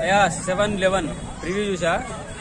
అయ్యా seven eleven review చూసా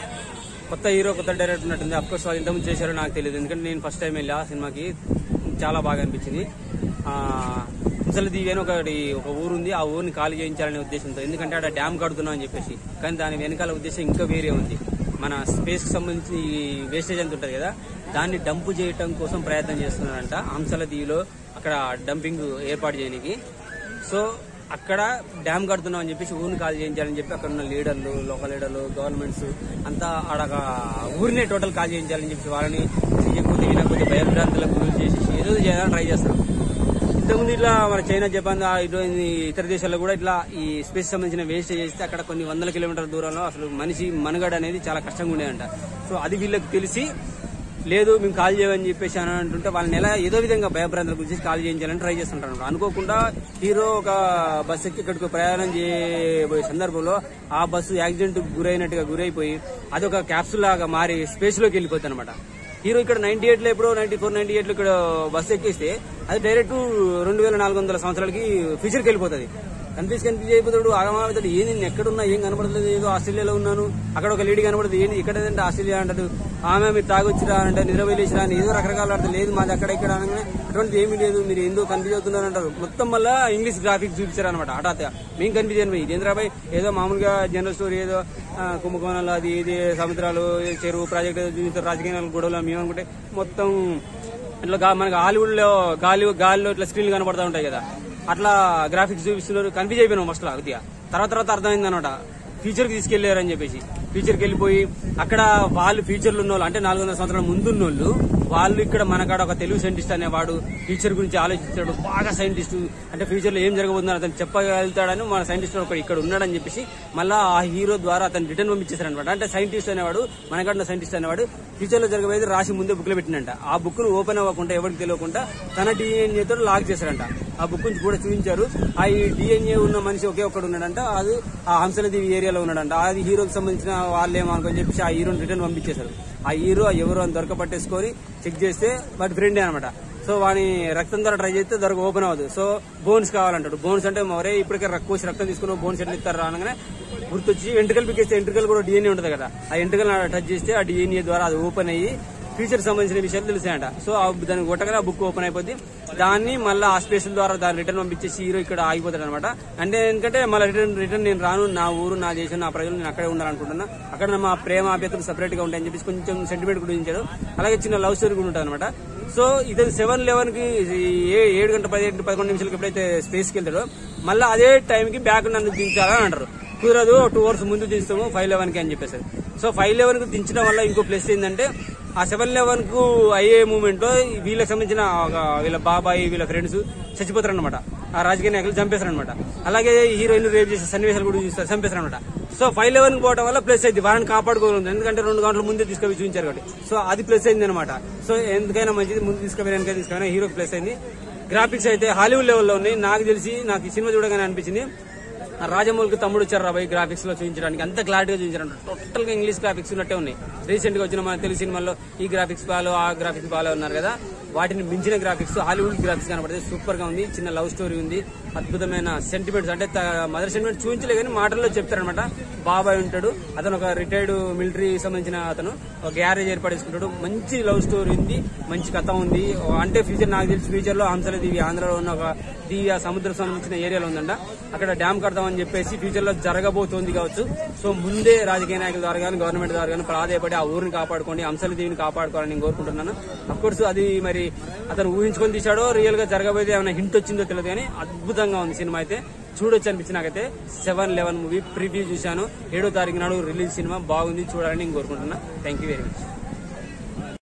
కొత్త హీరో కొత్త డైరెక్టర్ ఉన్నట్టుంది అఫ్కోర్స్ వాళ్ళు ఇంతకుముందు చేశారో నాకు తెలియదు ఎందుకంటే నేను ఫస్ట్ టైం వెళ్ళా ఆ సినిమాకి చాలా బాగా అనిపించింది ఆ, ముసలిదీవి అని ఒకటి ఒక ఊరు ఉంది ఆ ఊరిని ఖాళీ చేయించాలనే ఉద్దేశంతో ఎందుకంటే అక్కడ డ్యామ్ కడుతున్నాం అని చెప్పేసి కానీ దాని వెనకాల ఉద్దేశం ఇంకా వేరే ఉంది మన స్పేస్ కి సంబంధించి ఈ వేస్టేజ్ అంత ఉంటుంది కదా దాన్ని డంపు చేయటం కోసం ప్రయత్నం చేస్తున్నారంట హంసల దీవిలో అక్కడ డంపింగ్ ఏర్పాటు చేయడానికి సో అక్కడ డ్యామ్ కడుతున్నాం అని చెప్పేసి ఊరిని కాల్ చేయించాలని చెప్పి అక్కడ ఉన్న లీడర్లు లోకల్ లీడర్లు గవర్నమెంట్స్ అంతా ఆడ ఊరినే టోటల్ కాల్ చేయించాలని చెప్పి వాళ్ళని చెయ్యకపోతే వినకపోతే భయభ్రాంతులకు గురి చేసేసి ఏదో చేయాలని ట్రై చేస్తారు ఇంతకుముందు ఇట్లా మన చైనా జపాన్ ఆ ఇటు ఈ ఇతర దేశాల్లో కూడా ఇట్లా ఈ స్పేస్ సంబంధించిన వేస్ట్ చేస్తే అక్కడ కొన్ని వందల కిలోమీటర్ల దూరంలో అసలు మనిషి మనుగడ అనేది చాలా కష్టంగా ఉండేదంట సో అది వీళ్ళకి తెలిసి లేదు మేము కాల్ చేయమని చెప్పేసి అని అంటుంటే వాళ్ళని ఎలా ఏదో విధంగా భయభ్రాంతుల గురించి కాల్ చేయించాలని ట్రై చేస్తుంటారు అన్నమాట. అనుకోకుండా హీరో ఒక బస్సు ఎక్కి ఇక్కడికి ప్రయాణం చేయబోయే సందర్భంలో ఆ బస్సు యాక్సిడెంట్ గురైనట్టుగా గురైపోయి అది ఒక క్యాప్సుల్ లాగా మారి స్పేస్ లోకి వెళ్ళిపోతుంది అనమాట హీరో ఇక్కడ నైన్టీ ఎయిట్ లో ఎప్పుడో నైన్టీ ఫోర్ నైన్టీ ఎయిట్ లో ఇక్కడ బస్సు ఎక్కిస్తే అది డైరెక్ట్ రెండు వేల నాలుగు వందల సంవత్సరాలకి ఫ్యూచర్కి వెళ్ళిపోతుంది కన్ఫ్యూజ్ కన్ఫ్యూజ్ అయిపోతాడు ఆగమావుతాడు ఏంది నేను ఎక్కడున్నా ఏం కనపడలేదు ఏదో ఆస్ట్రేలియాలో ఉన్నాను అక్కడ ఒక లేడీ కనపడదు ఏంది ఇక్కడ ఏంటంటే ఆస్ట్రేలియా అంటాడు ఆమె మీరు తాగొచ్చిరా అంటే నిద్ర వెళ్ళేసిరా అని ఏదో రకరకాల అర్థం లేదు మాది అక్కడ ఇక్కడ అనగానే అటువంటిది ఏమీ లేదు మీరు ఎందుకు కన్ఫ్యూజ్ అవుతున్నారు అంటారు మొత్తం మళ్ళా ఇంగ్లీష్ గ్రాఫిక్స్ చూపించారు అనమాట హఠాత్ మేము కన్ఫ్యూజ్ అయిపోయి ఇదేంద్రాబాయ్ ఏదో మామూలుగా జనరల్ స్టోరీ ఏదో ఆ, కుంభకోణాలు అది ఇది సముద్రాలు చెరువు ప్రాజెక్ట్ చూపిస్తారు రాజకీయ గొడవలు మేము అనుకుంటే మొత్తం ఇట్లా గా- మనకి హాలీవుడ్ లో గాలి గాలిలో ఇట్లా స్క్రీన్లు కనబడతా ఉంటాయి కదా అట్లా గ్రాఫిక్స్ చూపిస్తున్నారు కన్ఫ్యూజ్ అయిపోయినాం ఫస్ట్ లో కొద్దిగా తర్వాత తర్వాత అర్థమైంది అనమాట ఫ్యూచర్ కి తీసుకెళ్లారని చెప్పేసి ఫ్యూచర్ కి వెళ్ళిపోయి అక్కడ వాళ్ళు ఫ్యూచర్ లో ఉన్న వాళ్ళు అంటే నాలుగు వందల సంవత్సరాల ముందున్న వాళ్ళు వాళ్ళు ఇక్కడ మనకాడ ఒక తెలుగు సైంటిస్ట్ అనేవాడు ఫ్యూచర్ గురించి ఆలోచిస్తాడు బాగా సైంటిస్ట్ అంటే ఫ్యూచర్ లో ఏం జరగబోతుందని అతను చెప్పగలుగుతాడని మన సైంటిస్ట్ ఒకడు ఇక్కడ ఉన్నాడని చెప్పేసి మళ్ళా ఆ హీరో ద్వారా అతను రిటర్న్ పంపించేశారు అనమాట అంటే సైంటిస్ట్ అనేవాడు మనకాడ ఉన్న సైంటిస్ట్ అనేవాడు ఫ్యూచర్ లో జరగబోయేది రాసి ముందే బుక్ లో పెట్టినంట ఆ బుక్ ను ఓపెన్ అవ్వకుండా ఎవరికి తెలియకుండా తన డిఎన్ఏ తో లాక్ చేశారంట ఆ బుక్ నుంచి కూడా చూపించారు ఆ ఈ డిఎన్ఏ ఉన్న మనిషి ఒకే ఒక్కడు ఉన్నాడంట అది ఆ హంసలదేవి ఏరియాలో ఉన్నాడంట అది హీరోకి సంబంధించిన వాళ్ళేమో అనుకొని చెప్పేసి ఆ హీరోని రిటర్న్ పంపించేశారు ఆ హీరో ఎవరు అని దొరకపట్టేసుకొని చెక్ చేస్తే వాడి ఫ్రెండే అనమాట సో వాని రక్తం ద్వారా ట్రై చేస్తే దొరక ఓపెన్ అవ్వదు సో బోన్స్ కావాలంటాడు బోన్స్ అంటే మరే ఇప్పటికే రక్త కోసి రక్తం తీసుకుని బోన్స్ ఎట్లా ఇస్తారు అనగానే గుర్తొచ్చి వెంట్రుకలు పిక్కేస్తే వెంట్రుకలు కూడా డిఎన్ఏ ఉంటుంది కదా ఆ వెంట్రుకలు టచ్ చేస్తే ఆ డిఎన్ఏ ద్వారా అది ఓపెన్ అయ్యి ఫ్యూచర్ సంబంధించిన విషయాలు తెలిసాయంట సో ఆ దానికి కొట్టగానే ఆ బుక్ ఓపెన్ అయిపోద్ది దాన్ని మళ్ళీ ఆ స్పేషల్ ద్వారా దాన్ని రిటర్న్ పంపించేసి హీరో ఇక్కడ ఆగిపోతాడు అనమాట అంటే ఎందుకంటే మళ్ళీ రిటర్న్ రిటర్న్ నేను రాను నా ఊరు నా దేశం నా ప్రజలు నేను అక్కడే ఉండాలనుకుంటున్నా అక్కడ మా ప్రేమ ఆప్యతలు సెపరేట్ గా ఉంటాయని చెప్పేసి కొంచెం సెంటిమెంట్ కూడా ఉంచాడు అలాగే చిన్న లవ్ స్టోరీ కూడా ఉంటుంది అనమాట సో ఇతను సెవెన్ లెవెన్ కి ఏ- ఏడు గంట పదిహేడు పదకొండు నిమిషాలకి ఎప్పుడైతే స్పేస్ కి వెళ్తాడో మళ్ళీ అదే టైం కి బ్యాక్ నన్ను దించాలని అంటారు కుదరదు టూ అవర్స్ ముందు దించుతాము ఫైవ్ లెవెన్ కి అని చెప్పేసి సో ఫైవ్ లెవెన్ కు దించడం వల్ల ఇంకో ప్లస్ ఏంటంటే ఆ సెవెన్ లెవెన్ కు అయ్యే మూమెంట్ లో వీళ్ళకి సంబంధించిన ఒక వీళ్ళ బాబాయ్ వీళ్ళ ఫ్రెండ్స్ చచ్చిపోతారు అనమాట ఆ రాజకీయ నాయకులు చంపేస్తారు అనమాట అలాగే హీరోయిన్ రేప్ చేసే సన్నివేశాలు కూడా చూస్తారు చంపేస్తారు అనమాట సో ఫైవ్ లెవెన్ పోవడం వల్ల ప్లస్ అయింది వారిని కాపాడుకోగలుగుతుంది ఎందుకంటే రెండు గంటల ముందే తీసుకొని చూపించారు కాబట్టి సో అది ప్లస్ అయింది అనమాట సో ఎందుకైనా మంచిది ముందు తీసుకుపోయిన వెనక తీసుకుపోయినా హీరోకి ప్లస్ అయింది గ్రాఫిక్స్ అయితే హాలీవుడ్ లెవెల్లో ఉన్నాయి నాకు తెలిసి నాకు ఈ సినిమా చూడగానే అనిపించింది ఆ రాజమౌళికి తమ్ముడు వచ్చారు రాబాయ్ గ్రాఫిక్స్ లో చూపించడానికి అంత క్లారిటీగా చూపించారు టోటల్ గా ఇంగ్లీష్ గ్రాఫిక్స్ ఉన్నట్టే ఉన్నాయి రీసెంట్ గా వచ్చిన మన తెలుగు సినిమాల్లో ఈ గ్రాఫిక్స్ బాలో ఆ గ్రాఫిక్స్ బాలో ఉన్నారు కదా వాటిని మించిన గ్రాఫిక్స్ హాలీవుడ్ గ్రాఫిక్స్ కనబడితే సూపర్ గా ఉంది చిన్న లవ్ స్టోరీ ఉంది అద్భుతమైన సెంటిమెంట్స్ అంటే మదర్ సెంటిమెంట్ చూపించలే కానీ మాటల్లో చెప్తారనమాట బాబాయ్ ఉంటాడు అతను ఒక రిటైర్డ్ మిలిటరీ సంబంధించిన అతను ఒక గ్యారేజ్ ఏర్పాటు చేసుకుంటాడు మంచి లవ్ స్టోరీ ఉంది మంచి కథ ఉంది అంటే ఫ్యూచర్ నాకు తెలిసి ఫ్యూచర్ లో హంసల దీవి ఆంధ్రలో ఉన్న ఒక దీవి ఆ సముద్రం సంబంధించిన ఏరియాలో ఉందంట అక్కడ డ్యామ్ కడతామని చెప్పేసి ఫ్యూచర్ లో జరగబోతోంది కావచ్చు సో ముందే రాజకీయ నాయకుల ద్వారా కానీ గవర్నమెంట్ ద్వారా కానీ ప్రాధాయపడి ఆ ఊరిని కాపాడుకోండి హంసల దీవిని కాపాడుకోవాలని నేను కోరుకుంటున్నాను కోర్స్ అది మరి అతను ఊహించుకొని తీశాడో రియల్ గా జరగబోయేది ఏమైనా హింట్ వచ్చిందో తెలియదు కానీ అద్భుతంగా ఉంది సినిమా అయితే చూడొచ్చు అనిపించి నాకైతే సెవెన్ లెవెన్ మూవీ ప్రివ్యూ చూశాను ఏడో తారీఖు నాడు రిలీజ్ సినిమా బాగుంది చూడాలని నేను కోరుకుంటున్నా థ్యాంక్ యూ వెరీ మచ్